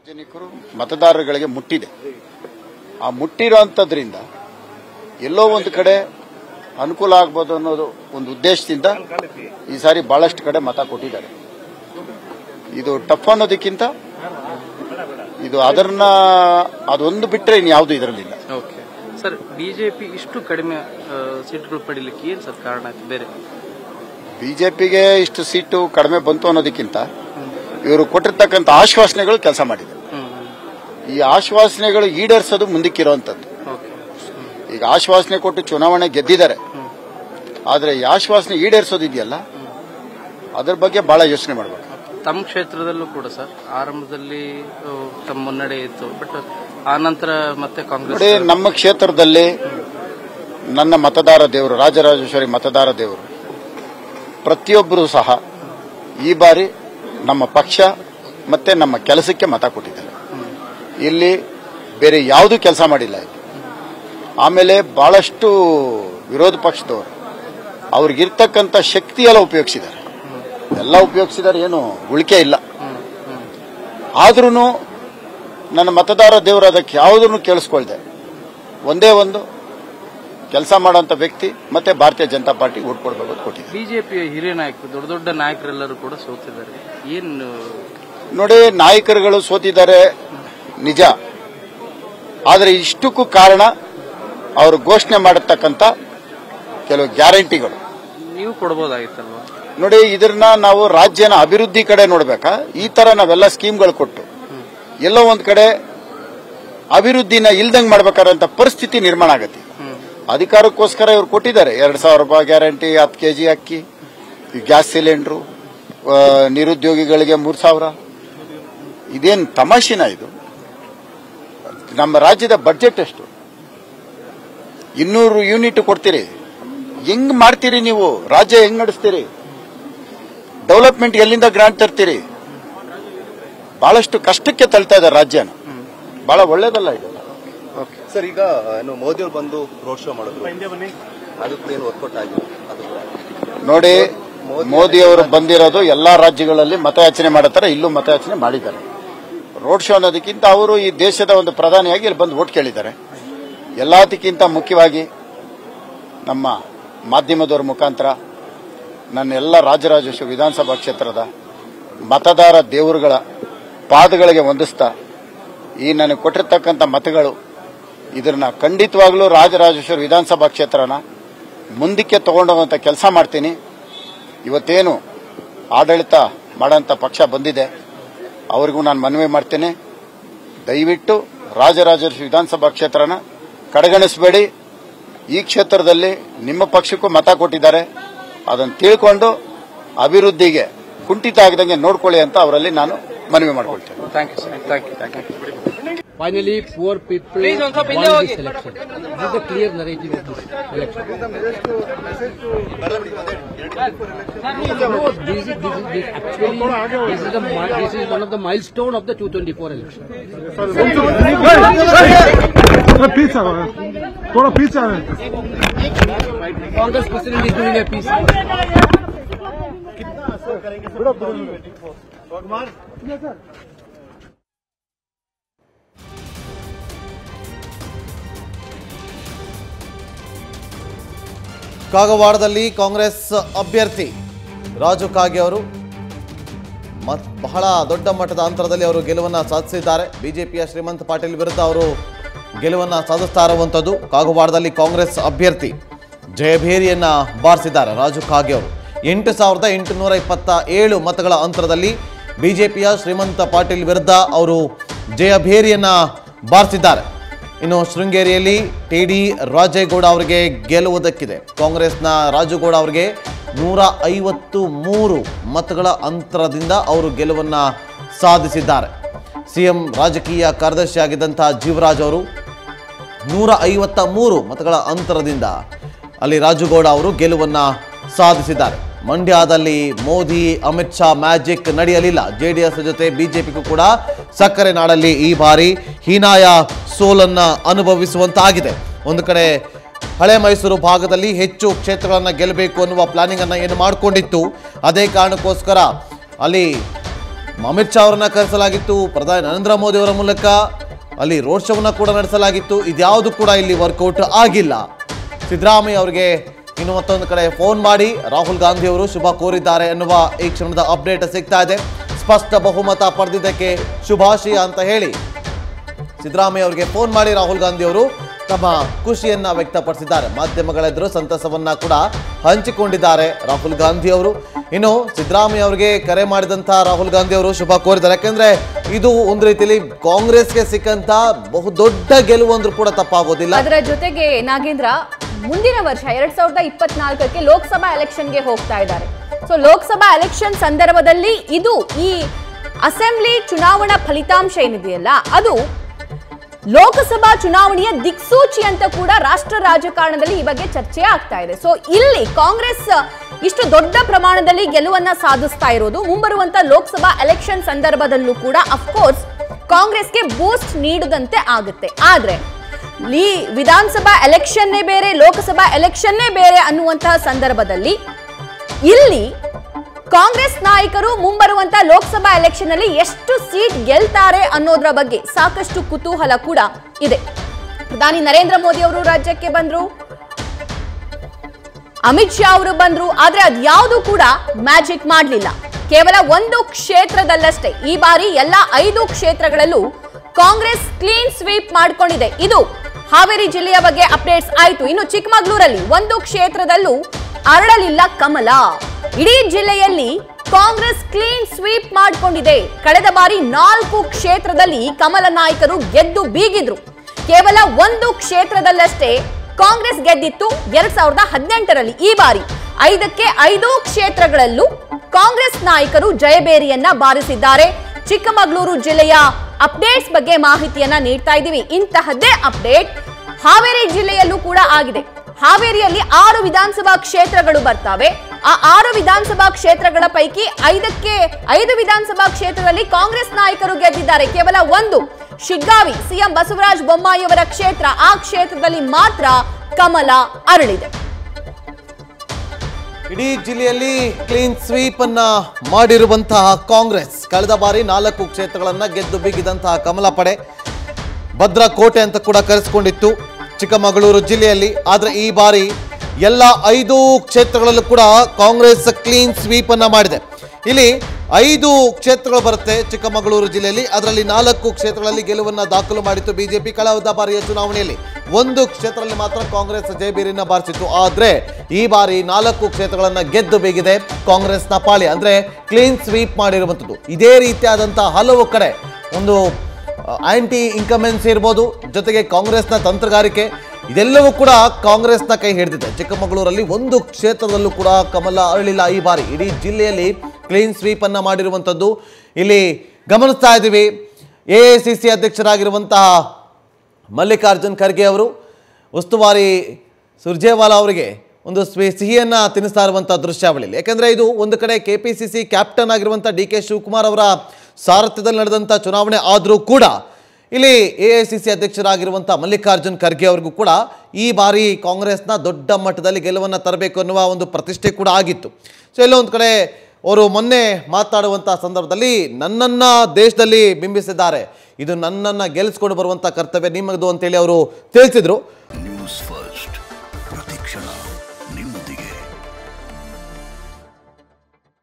ಸಾರ್ವಜನಿಕರು ಮತದಾರಗಳಿಗೆ ಮುಟ್ಟಿದೆ ಆ ಮುಟ್ಟಿರೋಂಥದ್ರಿಂದ ಎಲ್ಲೋ ಒಂದು ಕಡೆ ಅನುಕೂಲ ಆಗ್ಬೋದು ಅನ್ನೋದು ಒಂದು ಉದ್ದೇಶದಿಂದ ಈ ಸಾರಿ ಬಹಳಷ್ಟು ಕಡೆ ಮತ ಕೊಟ್ಟಿದ್ದಾರೆ ಇದು ಟಫ್ ಅನ್ನೋದಕ್ಕಿಂತ ಇದು ಅದನ್ನ ಅದೊಂದು ಬಿಟ್ಟರೆ ಇನ್ಯಾವುದು ಇದರಲ್ಲಿಲ್ಲ ಓಕೆ ಸರ್ ಬಿಜೆಪಿ ಇಷ್ಟು ಕಡಿಮೆ ಆ, ಸೀಟ್ಗಳು ಪಡಿಲಿಕ್ಕೆ ಏನ್ ಸರ್ ಕಾರಣ ಆಯ್ತು ಬೇರೆ ಬಿಜೆಪಿಗೆ ಇಷ್ಟು ಸೀಟು ಕಡಿಮೆ ಬಂತು ಅನ್ನೋದಕ್ಕಿಂತ ಇವರು ಕೊಟ್ಟಿರ್ತಕ್ಕಂಥ ಆಶ್ವಾಸನೆಗಳು ಕೆಲಸ ಮಾಡಿದೆ ಹ್ಮ್ ಈ ಆಶ್ವಾಸನೆಗಳು ಈಡೇರಿಸೋದು ಮುಂದಕ್ಕಿರುವಂಥದ್ದು ಓಕೆ ಈಗ ಆಶ್ವಾಸನೆ ಕೊಟ್ಟು ಚುನಾವಣೆ ಗೆದ್ದಿದ್ದಾರೆ ಆದರೆ ಈ ಆಶ್ವಾಸನೆ ಈಡೇರಿಸೋದಿದೆಯಲ್ಲ ಅದ್ರ ಬಗ್ಗೆ ಬಹಳ ಯೋಚನೆ ಮಾಡಬೇಕು ತಮ್ಮ ಕ್ಷೇತ್ರದಲ್ಲೂ ಕೂಡ ಸರ್ ಆರಂಭದಲ್ಲಿ ಆ, ತಮ್ಮ ಮುನ್ನಡೆ ಇತ್ತು ಬಟ್ ಆ ನಂತರ ಮತ್ತೆ ಕಾಂಗ್ರೆಸ್ ನೋಡಿ ನಮ್ಮ ಕ್ಷೇತ್ರದಲ್ಲಿ ನನ್ನ ಮತದಾರ ದೇವರು ರಾಜರಾಜೇಶ್ವರಿ ಮತದಾರ ದೇವರು ಪ್ರತಿಯೊಬ್ಬರು ಸಹ ಈ ಬಾರಿ ನಮ್ಮ ಪಕ್ಷ ಮತ್ತೆ ನಮ್ಮ ಕೆಲಸಕ್ಕೆ ಮತ ಕೊಟ್ಟಿದ್ದಾರೆ ಇಲ್ಲಿ ಬೇರೆ ಯಾವುದೂ ಕೆಲಸ ಮಾಡಿಲ್ಲ ಇಲ್ಲಿ ಆಮೇಲೆ ಬಹಳಷ್ಟು ವಿರೋಧ ಪಕ್ಷದವರು ಅವ್ರಿಗಿರ್ತಕ್ಕಂಥ ಶಕ್ತಿ ಎಲ್ಲ ಉಪಯೋಗಿಸಿದ್ದಾರೆ ಎಲ್ಲ ಉಪಯೋಗಿಸಿದ್ದಾರೆ ಏನು ಉಳಿಕೆ ಇಲ್ಲ ಆದ್ರೂ ನನ್ನ ಮತದಾರ ದೇವರು ಅದಕ್ಕೆ ಯಾವುದನ್ನು ಕೇಳಿಸ್ಕೊಳ್ದೆ ಒಂದೇ ಒಂದು ಕೆಲಸ ಮಾಡೋಂಥ ವ್ಯಕ್ತಿ ಮತ್ತೆ ಭಾರತೀಯ ಜನತಾ ಪಾರ್ಟಿ ಓಟ್ ಕೊಡಬೇಕು ಅಂತ ಕೊಟ್ಟಿದ್ದಾರೆ ಬಿಜೆಪಿಯ ಹಿರಿಯ ನಾಯಕರು ದೊಡ್ಡ ದೊಡ್ಡ ನಾಯಕರೆಲ್ಲರೂ ಕೂಡ ಸೋತಿದ್ದಾರೆ ಏನು ನೋಡಿ ನಾಯಕರುಗಳು ಸೋತಿದ್ದಾರೆ ನಿಜ ಆದರೆ ಇಷ್ಟಕ್ಕೂ ಕಾರಣ ಅವರು ಘೋಷಣೆ ಮಾಡಿರ್ತಕ್ಕಂಥ ಕೆಲವು ಗ್ಯಾರಂಟಿಗಳು ನೀವು ಕೊಡ್ಬೋದಾಗಿತ್ತಲ್ವಾ ನೋಡಿ ಇದನ್ನ ನಾವು ರಾಜ್ಯನ ಅಭಿವೃದ್ಧಿ ಕಡೆ ನೋಡ್ಬೇಕಾ ಈ ತರ ನಾವೆಲ್ಲ ಸ್ಕೀಮ್ಗಳು ಕೊಟ್ಟು ಎಲ್ಲೋ ಒಂದ್ ಕಡೆ ಅಭಿವೃದ್ಧಿನ ಇಲ್ದಂಗ್ ಮಾಡ್ಬೇಕಾದಂತ ಪರಿಸ್ಥಿತಿ ನಿರ್ಮಾಣ ಆಗತ್ತೆ ಹ್ಮ್ ಅಧಿಕಾರಕ್ಕೋಸ್ಕರ ಇವ್ರು ಕೊಟ್ಟಿದ್ದಾರೆ ಎರಡ್ ಸಾವಿರ ರೂಪಾಯಿ ಗ್ಯಾರಂಟಿ ಹತ್ತು ಕೆಜಿ ಅಕ್ಕಿ ಈ ಗ್ಯಾಸ್ ಸಿಲಿಂಡ್ರು ಆ, ನಿರುದ್ಯೋಗಿಗಳಿಗೆ ಮೂರ್ ಸಾವಿರ ಇದೇನ್ ತಮಾಷೆನ ಇದು ನಮ್ಮ ರಾಜ್ಯದ ಬಡ್ಜೆಟ್ ಎಷ್ಟು ಇನ್ನೂರು ಯೂನಿಟ್ ಕೊಡ್ತೀರಿ ಹೆಂಗ್ ಮಾಡ್ತೀರಿ ನೀವು ರಾಜ್ಯ ಹೆಂಗ್ ನಡೆಸ್ತೀರಿ ಡೆವಲಪ್ಮೆಂಟ್ ಎಲ್ಲಿಂದ ಗ್ರಾಂಟ್ ತರ್ತೀರಿ ಬಹಳಷ್ಟು ಕಷ್ಟಕ್ಕೆ ತಳ್ತಾ ಇದ್ದಾರೆ ರಾಜ್ಯನ ಬಹಳ ಒಳ್ಳೇದಲ್ಲ ಇದು ಓಕೆ ಸರ್ ಈಗ ಏನು ಮೋದಿ ಅವರು ಬಂದು ರೋಡ್ ಶೋ ಮಾಡಿದ್ರು ಅದು ಕೂಡ ಏನು ವರ್ಕೌಟ್ ಆಗಿಲ್ಲ ಅದು ಕೂಡ ನೋಡಿ ಮೋದಿ ಅವರು ಬಂದಿರೋದು ಎಲ್ಲಾ ರಾಜ್ಯಗಳಲ್ಲಿ ಮತಯಾಚನೆ ಮಾಡೋ ತರ ಇಲ್ಲೂ ಮತಯಾಚನೆ ಮಾಡಿದ್ದಾರೆ ರೋಡ್ ಶೋ ಅನ್ನೋದಕ್ಕಿಂತ ಅವರು ಈ ದೇಶದ ಒಂದು ಪ್ರಧಾನಿಯಾಗಿ ಇಲ್ಲಿ ಬಂದು ಓಟ್ ಕೇಳಿದ್ದಾರೆ ಎಲ್ಲದಕ್ಕಿಂತ ಮುಖ್ಯವಾಗಿ ನಮ್ಮ ಮಾಧ್ಯಮದವರ ಮುಖಾಂತರ ನನ್ನ ಎಲ್ಲ ರಾಜರಾಜೇಶ್ವರಿ ವಿಧಾನಸಭಾ ಕ್ಷೇತ್ರದ ಮತದಾರ ದೇವರುಗಳ ಪಾದಗಳಿಗೆ ವಂದಿಸ್ತಾ ಈ ನನಗೆ ಕೊಟ್ಟಿರ್ತಕ್ಕಂಥ ಮತಗಳು ಇದನ್ನ ಖಂಡಿತವಾಗ್ಲೂ ರಾಜರಾಜೇಶ್ವರಿ ವಿಧಾನಸಭಾ ಕ್ಷೇತ್ರನ ಮುಂದಕ್ಕೆ ತಗೊಂಡೋಗುವಂತ ಕೆಲಸ ಮಾಡ್ತೀನಿ ಇವತ್ತೇನು ಆಡಳಿತ ಮಾಡೋಂಥ ಪಕ್ಷ ಬಂದಿದೆ ಅವರಿಗೂ ನಾನು ಮನವಿ ಮಾಡ್ತೇನೆ ದಯವಿಟ್ಟು ರಾಜರಾಜೇಶ್ವರಿ ವಿಧಾನಸಭಾ ಕ್ಷೇತ್ರನ ಕಡೆಗಣಿಸಬೇಡಿ ಈ ಕ್ಷೇತ್ರದಲ್ಲಿ ನಿಮ್ಮ ಪಕ್ಷಕ್ಕೂ ಮತ ಕೊಟ್ಟಿದ್ದಾರೆ ಅದನ್ನು ತಿಳ್ಕೊಂಡು ಅಭಿವೃದ್ಧಿಗೆ ಕುಂಠಿತ ಆಗದಂಗೆ ನೋಡ್ಕೊಳ್ಳಿ ಅಂತ ಅವರಲ್ಲಿ ನಾನು ಮನವಿ ಮಾಡ್ಕೊಳ್ತೇನೆ thank you sir thank you thank you Finally, poor people Please, also, won Pinja this election. This is the clear narrative of this election. No, this is, this is this actually this is the mi- this is one of the milestone of the 224 election. थोड़ा पीछे आओ थोड़ा पीछे आवे Congress president is doing a peace. ಕಾಗವಾಡದಲ್ಲಿ Congress ಅಭ್ಯರ್ಥಿ ರಾಜು ಕಾಗೆ ಅವರು ಮತ್ ಬಹಳ ದೊಡ್ಡ ಮಟ್ಟದ ಅಂತರದಲ್ಲಿ ಅವರು ಗೆಲುವನ್ನು ಸಾಧಿಸಿದ್ದಾರೆ ಬಿಜೆಪಿಯ ಶ್ರೀಮಂತ್ ಪಾಟೀಲ್ ವಿರುದ್ಧ ಅವರು ಗೆಲುವನ್ನು ಸಾಧಿಸ್ತಾ ಇರುವಂಥದ್ದು ಕಾಗವಾಡದಲ್ಲಿ ಕಾಂಗ್ರೆಸ್ ಅಭ್ಯರ್ಥಿ ಜಯಭೇರಿಯನ್ನ ಬಾರಿಸಿದ್ದಾರೆ ರಾಜು ಕಾಗೆ ಅವರು ಎಂಟು ಸಾವಿರದ ಎಂಟುನೂರ ಇಪ್ಪತ್ತ ಏಳು ಮತಗಳ ಅಂತರದಲ್ಲಿ ಬಿಜೆಪಿಯ ಶ್ರೀಮಂತ ಪಾಟೀಲ್ ವಿರುದ್ಧ ಅವರು ಜಯಭೇರಿಯನ್ನ ಬಾರಿಸಿದ್ದಾರೆ ಇನ್ನು ಶೃಂಗೇರಿಯಲ್ಲಿ ಟಿ ಡಿ ರಾಜೇಗೌಡ ಅವರಿಗೆ ಗೆಲ್ಲುವುದಕ್ಕಿದೆ ಕಾಂಗ್ರೆಸ್ನ ರಾಜುಗೌಡ ಅವರಿಗೆ ನೂರ ಐವತ್ತು ಮೂರು ಮತಗಳ ಅಂತರದಿಂದ ಅವರು ಗೆಲುವನ್ನು ಸಾಧಿಸಿದ್ದಾರೆ ಸಿಎಂ ರಾಜಕೀಯ ಕಾರ್ಯದರ್ಶಿಯಾಗಿದ್ದಂಥ ಜೀವರಾಜ್ ಅವರು ನೂರ ಐವತ್ತ ಮೂರು ಮತಗಳ ಅಂತರದಿಂದ ಅಲ್ಲಿ ರಾಜುಗೌಡ ಅವರು ಗೆಲುವನ್ನು ಸಾಧಿಸಿದ್ದಾರೆ ಮಂಡ್ಯದಲ್ಲಿ ಮೋದಿ ಅಮಿತ್ ಶಾ ಮ್ಯಾಜಿಕ್ ನಡೆಯಲಿಲ್ಲ ಜೆಡಿಎಸ್ ಜೊತೆ ಬಿಜೆಪಿಗೂ ಕೂಡ ಸಕ್ಕರೆ ನಾಡಲ್ಲಿ ಈ ಬಾರಿ ಹೀನಾಯ ಸೋಲನ್ನ ಅನುಭವಿಸುವಂತಾಗಿದೆ ಒಂದು ಕಡೆ ಹಳೆ ಮೈಸೂರು ಭಾಗದಲ್ಲಿ ಹೆಚ್ಚು ಕ್ಷೇತ್ರಗಳನ್ನು ಗೆಲ್ಲಬೇಕು ಅನ್ನುವ ಪ್ಲಾನಿಂಗ್ ಅನ್ನ ಏನು ಮಾಡಿಕೊಂಡಿತ್ತು ಅದೇ ಕಾರಣಕ್ಕೋಸ್ಕರ ಅಲ್ಲಿ ಅಮಿತ್ ಶಾ ಅವರನ್ನ ಕರೆಸಲಾಗಿತ್ತು ಪ್ರಧಾನಿ ನರೇಂದ್ರ ಮೋದಿ ಅವರ ಮೂಲಕ ಅಲ್ಲಿ ರೋಡ್ ಶೋವನ್ನ ಕೂಡ ನಡೆಸಲಾಗಿತ್ತು ಇದ್ಯಾವುದು ಕೂಡ ಇಲ್ಲಿ ವರ್ಕೌಟ್ ಆಗಿಲ್ಲ ಸಿದ್ದರಾಮಯ್ಯ ಅವರಿಗೆ ಇನ್ನು ಮತ್ತೊಂದು ಕಡೆ ಫೋನ್ ಮಾಡಿ ರಾಹುಲ್ ಗಾಂಧಿ ಅವರು ಶುಭ ಕೋರಿದ್ದಾರೆ ಎನ್ನುವ ಈ ಕ್ಷಣದ ಅಪ್ಡೇಟ್ ಸಿಗ್ತಾ ಇದೆ ಸ್ಪಷ್ಟ ಬಹುಮತ ಪಡೆದಿದ್ದಕ್ಕೆ ಶುಭಾಶಯ ಅಂತ ಹೇಳಿ ಸಿದ್ದರಾಮಯ್ಯ ಅವರಿಗೆ ಫೋನ್ ಮಾಡಿ ರಾಹುಲ್ ಗಾಂಧಿ ಅವರು ತಮ್ಮ ಖುಷಿಯನ್ನ ವ್ಯಕ್ತಪಡಿಸಿದ್ದಾರೆ ಮಾಧ್ಯಮಗಳ ಎದುರು ಸಂತಸವನ್ನ ಕೂಡ ಹಂಚಿಕೊಂಡಿದ್ದಾರೆ ರಾಹುಲ್ ಗಾಂಧಿ ಅವರು ಇನ್ನು ಸಿದ್ದರಾಮಯ್ಯ ಅವರಿಗೆ ಕರೆ ಮಾಡಿದಂತ ರಾಹುಲ್ ಗಾಂಧಿ ಅವರು ಶುಭ ಕೋರಿದ್ದಾರೆ ಯಾಕೆಂದ್ರೆ ಇದು ಒಂದು ರೀತಿಯಲ್ಲಿ ಕಾಂಗ್ರೆಸ್ಗೆ ಸಿಕ್ಕಂತ ಬಹುದೊಡ್ಡ ಗೆಲುವು ಅಂದ್ರೂ ಕೂಡ ತಪ್ಪಾಗೋದಿಲ್ಲ ಅದರ ಜೊತೆಗೆ ನಾಗೇಂದ್ರ ಮುಂದಿನ ವರ್ಷ ಎರಡ್ ಸಾವಿರದ ಇಪ್ಪತ್ನಾಲ್ಕಕ್ಕೆ ಲೋಕಸಭಾ ಎಲೆಕ್ಷನ್ಗೆ ಹೋಗ್ತಾ ಇದ್ದಾರೆ ಸೊ ಲೋಕಸಭಾ ಎಲೆಕ್ಷನ್ ಸಂದರ್ಭದಲ್ಲಿ ಇದು ಈ ಅಸೆಂಬ್ಲಿ ಚುನಾವಣಾ ಫಲಿತಾಂಶ ಏನಿದೆಯಲ್ಲ ಅದು ಲೋಕಸಭಾ ಚುನಾವಣೆಯ ದಿಕ್ಸೂಚಿ ಅಂತ ಕೂಡ ರಾಷ್ಟ್ರ ರಾಜಕಾರಣದಲ್ಲಿ ಈ ಬಗ್ಗೆ ಚರ್ಚೆ ಆಗ್ತಾ ಇದೆ ಸೊ ಇಲ್ಲಿ ಕಾಂಗ್ರೆಸ್ ಇಷ್ಟು ದೊಡ್ಡ ಪ್ರಮಾಣದಲ್ಲಿ ಗೆಲುವನ್ನ ಸಾಧಿಸ್ತಾ ಇರೋದು ಮುಂಬರುವಂತ ಲೋಕಸಭಾ ಎಲೆಕ್ಷನ್ ಸಂದರ್ಭದಲ್ಲೂ ಕೂಡ ಅಫ್ಕೋರ್ಸ್ ಕಾಂಗ್ರೆಸ್ಗೆ ಬೂಸ್ಟ್ ನೀಡದಂತೆ ಆಗುತ್ತೆ ಆದ್ರೆ ಈ ವಿಧಾನಸಭಾ ಎಲೆಕ್ಷನ್ನೇ ಬೇರೆ ಲೋಕಸಭಾ ಎಲೆಕ್ಷನ್ನೇ ಬೇರೆ ಅನ್ನುವಂತಹ ಸಂದರ್ಭದಲ್ಲಿ ಇಲ್ಲಿ ಕಾಂಗ್ರೆಸ್ ನಾಯಕರು ಮುಂಬರುವಂತ ಲೋಕಸಭಾ ಎಲೆಕ್ಷನ್ ಅಲ್ಲಿ ಎಷ್ಟು ಸೀಟ್ ಗೆಲ್ತಾರೆ ಅನ್ನೋದ್ರ ಬಗ್ಗೆ ಸಾಕಷ್ಟು ಕುತೂಹಲ ಕೂಡ ಇದೆ ಪ್ರಧಾನಿ ನರೇಂದ್ರ ಮೋದಿ ಅವರು ರಾಜ್ಯಕ್ಕೆ ಬಂದ್ರು ಅಮಿತ್ ಶಾ ಅವರು ಬಂದ್ರು ಆದ್ರೆ ಅದ್ಯಾವುದು ಕೂಡ ಮ್ಯಾಜಿಕ್ ಮಾಡಲಿಲ್ಲ ಕೇವಲ ಒಂದು ಕ್ಷೇತ್ರದಲ್ಲಷ್ಟೇ ಈ ಬಾರಿ ಎಲ್ಲ ಐದು ಕ್ಷೇತ್ರಗಳಲ್ಲೂ ಕಾಂಗ್ರೆಸ್ ಕ್ಲೀನ್ ಸ್ವೀಪ್ ಮಾಡ್ಕೊಂಡಿದೆ ಇದು ಹಾವೇರಿ ಜಿಲ್ಲೆಯ ಬಗ್ಗೆ ಅಪ್ಡೇಟ್ಸ್ ಆಯ್ತು ಇನ್ನು ಚಿಕ್ಕಮಗಳೂರಲ್ಲಿ ಒಂದು ಕ್ಷೇತ್ರದಲ್ಲೂ ಅರಳಲಿಲ್ಲ ಕಮಲ ಇಡೀ ಜಿಲ್ಲೆಯಲ್ಲಿ ಕಾಂಗ್ರೆಸ್ ಕ್ಲೀನ್ ಸ್ವೀಪ್ ಮಾಡಿಕೊಂಡಿದೆ ಕಳೆದ ಬಾರಿ ನಾಲ್ಕು ಕ್ಷೇತ್ರದಲ್ಲಿ ಕಮಲ ನಾಯಕರು ಗೆದ್ದು ಬೀಗಿದ್ರು ಕೇವಲ ಒಂದು ಕ್ಷೇತ್ರದಲ್ಲಷ್ಟೇ ಕಾಂಗ್ರೆಸ್ ಗೆದ್ದಿತ್ತು ಎರಡ್ ಸಾವಿರದ ಹದಿನೆಂಟರಲ್ಲಿ ಈ ಬಾರಿ ಐದಕ್ಕೆ ಐದು ಕ್ಷೇತ್ರಗಳಲ್ಲೂ ಕಾಂಗ್ರೆಸ್ ನಾಯಕರು ಜಯಬೇರಿಯನ್ನ ಬಾರಿಸಿದ್ದಾರೆ ಚಿಕ್ಕಮಗಳೂರು ಜಿಲ್ಲೆಯ ಅಪ್ಡೇಟ್ಸ್ ಬಗ್ಗೆ ಮಾಹಿತಿಯನ್ನ ನೀಡ್ತಾ ಇದ್ದೀವಿ ಇಂತಹದ್ದೇ ಅಪ್ಡೇಟ್ ಹಾವೇರಿ ಜಿಲ್ಲೆಯಲ್ಲೂ ಕೂಡ ಆಗಿದೆ ಹಾವೇರಿಯಲ್ಲಿ ಆರು ವಿಧಾನಸಭಾ ಕ್ಷೇತ್ರಗಳು ಬರ್ತವೆ ಆ ಆರು ವಿಧಾನಸಭಾ ಕ್ಷೇತ್ರಗಳ ಪೈಕಿ ಐದಕ್ಕೆ ಐದು ವಿಧಾನಸಭಾ ಕ್ಷೇತ್ರದಲ್ಲಿ ಕಾಂಗ್ರೆಸ್ ನಾಯಕರು ಗೆದ್ದಿದ್ದಾರೆ ಕೇವಲ ಒಂದು ಶಿಗ್ಗಾವಿ ಸಿಎಂ ಬಸವರಾಜ ಬೊಮ್ಮಾಯಿಯವರ ಕ್ಷೇತ್ರ ಆ ಕ್ಷೇತ್ರದಲ್ಲಿ ಮಾತ್ರ ಕಮಲ ಅರಳಿದೆ ಇಡೀ ಜಿಲ್ಲೆಯಲ್ಲಿ ಕ್ಲೀನ್ ಸ್ವೀಪ್ ಅನ್ನ ಮಾಡಿರುವಂತಹ ಕಾಂಗ್ರೆಸ್ ಕಳೆದ ಬಾರಿ ನಾಲ್ಕು ಕ್ಷೇತ್ರಗಳನ್ನ ಗೆದ್ದು ಬೀಗಿದಂತಹ ಕಮಲ ಪಡೆ ಭದ್ರಕೋಟೆ ಅಂತ ಕೂಡ ಕರೆಸಿಕೊಂಡಿತ್ತು ಚಿಕ್ಕಮಗಳೂರು ಜಿಲ್ಲೆಯಲ್ಲಿ ಆದ್ರೆ ಈ ಬಾರಿ ಎಲ್ಲ ಐದು ಕ್ಷೇತ್ರಗಳಲ್ಲೂ ಕೂಡ ಕಾಂಗ್ರೆಸ್ ಕ್ಲೀನ್ ಸ್ವೀಪ್ ಅನ್ನ ಮಾಡಿದೆ ಇಲ್ಲಿ ಐದು ಕ್ಷೇತ್ರಗಳು ಬರುತ್ತೆ ಚಿಕ್ಕಮಗಳೂರು ಜಿಲ್ಲೆಯಲ್ಲಿ ಅದರಲ್ಲಿ ನಾಲ್ಕು ಕ್ಷೇತ್ರಗಳಲ್ಲಿ ಗೆಲುವನ್ನ ದಾಖಲು ಮಾಡಿತ್ತು ಬಿಜೆಪಿ ಕಳೆದ ಬಾರಿಯ ಚುನಾವಣೆಯಲ್ಲಿ ಒಂದು ಕ್ಷೇತ್ರದಲ್ಲಿ ಮಾತ್ರ ಕಾಂಗ್ರೆಸ್ ಜಯಬೀರಿನ ಬಾರಿಸಿತ್ತು ಆದ್ರೆ ಈ ಬಾರಿ ನಾಲ್ಕು ಕ್ಷೇತ್ರಗಳನ್ನ ಗೆದ್ದು ಬೇಗಿದೆ ಕಾಂಗ್ರೆಸ್ನ ಪಾಳಿ ಅಂದ್ರೆ ಕ್ಲೀನ್ ಸ್ವೀಪ್ ಮಾಡಿರುವಂಥದ್ದು ಇದೇ ರೀತಿಯಾದಂತಹ ಹಲವು ಕಡೆ ಒಂದು ಆಂಟಿ ಇನ್ಕಮೆನ್ಸ್ ಇರ್ಬೋದು ಜೊತೆಗೆ ಕಾಂಗ್ರೆಸ್ನ ತಂತ್ರಗಾರಿಕೆ ಇದೆಲ್ಲವೂ ಕೂಡ ಕಾಂಗ್ರೆಸ್ನ ಕೈ ಹಿಡಿದಿದೆ ಚಿಕ್ಕಮಗಳೂರಲ್ಲಿ ಒಂದು ಕ್ಷೇತ್ರದಲ್ಲೂ ಕೂಡ ಕಮಲ ಅರಳಿಲ್ಲ ಈ ಬಾರಿ ಇಡೀ ಜಿಲ್ಲೆಯಲ್ಲಿ ಕ್ಲೀನ್ ಸ್ವೀಪ್ ಅನ್ನ ಮಾಡಿರುವಂಥದ್ದು ಇಲ್ಲಿ ಗಮನಿಸ್ತಾ ಇದ್ದೀವಿ ಎ ಐ ಸಿ ಸಿ ಅಧ್ಯಕ್ಷರಾಗಿರುವಂತಹ ಮಲ್ಲಿಕಾರ್ಜುನ್ ಖರ್ಗೆ ಅವರು ಉಸ್ತುವಾರಿ ಸುರ್ಜೇವಾಲಾ ಅವರಿಗೆ ಒಂದು ಸ್ವೇ ಸಿಹಿಯನ್ನು ತಿನ್ನಿಸ್ತಾ ಇರುವಂಥ ದೃಶ್ಯಾವಳಿಯಲ್ಲಿ ಯಾಕೆಂದರೆ ಇದು ಒಂದು ಕಡೆ K P C C captain ಆಗಿರುವಂಥ ಡಿ ಕೆ ಶಿವಕುಮಾರ್ ಅವರ ಸಾರಥ್ಯದಲ್ಲಿ ನಡೆದಂಥ ಚುನಾವಣೆ ಆದರೂ ಕೂಡ ಇಲ್ಲಿ ಎ ಐ ಸಿ ಸಿ ಅಧ್ಯಕ್ಷರಾಗಿರುವಂಥ ಮಲ್ಲಿಕಾರ್ಜುನ್ ಖರ್ಗೆ ಅವ್ರಿಗೂ ಕೂಡ ಈ ಬಾರಿ ಕಾಂಗ್ರೆಸ್ನ ದೊಡ್ಡ ಮಟ್ಟದಲ್ಲಿ ಗೆಲುವನ್ನು ತರಬೇಕು ಅನ್ನುವ ಒಂದು ಪ್ರತಿಷ್ಠೆ ಕೂಡ ಆಗಿತ್ತು ಸೊ ಎಲ್ಲೋ ಒಂದು ಕಡೆ ಅವರು ಮೊನ್ನೆ ಮಾತಾಡುವಂಥ ಸಂದರ್ಭದಲ್ಲಿ ನನ್ನನ್ನು ದೇಶದಲ್ಲಿ ಬಿಂಬಿಸಿದ್ದಾರೆ ಇದು ನನ್ನನ್ನು ಗೆಲ್ಲಿಸ್ಕೊಂಡು ಬರುವಂಥ ಕರ್ತವ್ಯ ನಿಮ್ಮದು ಅಂತೇಳಿ ಅವರು ತಿಳಿಸಿದರು ನ್ಯೂಸ್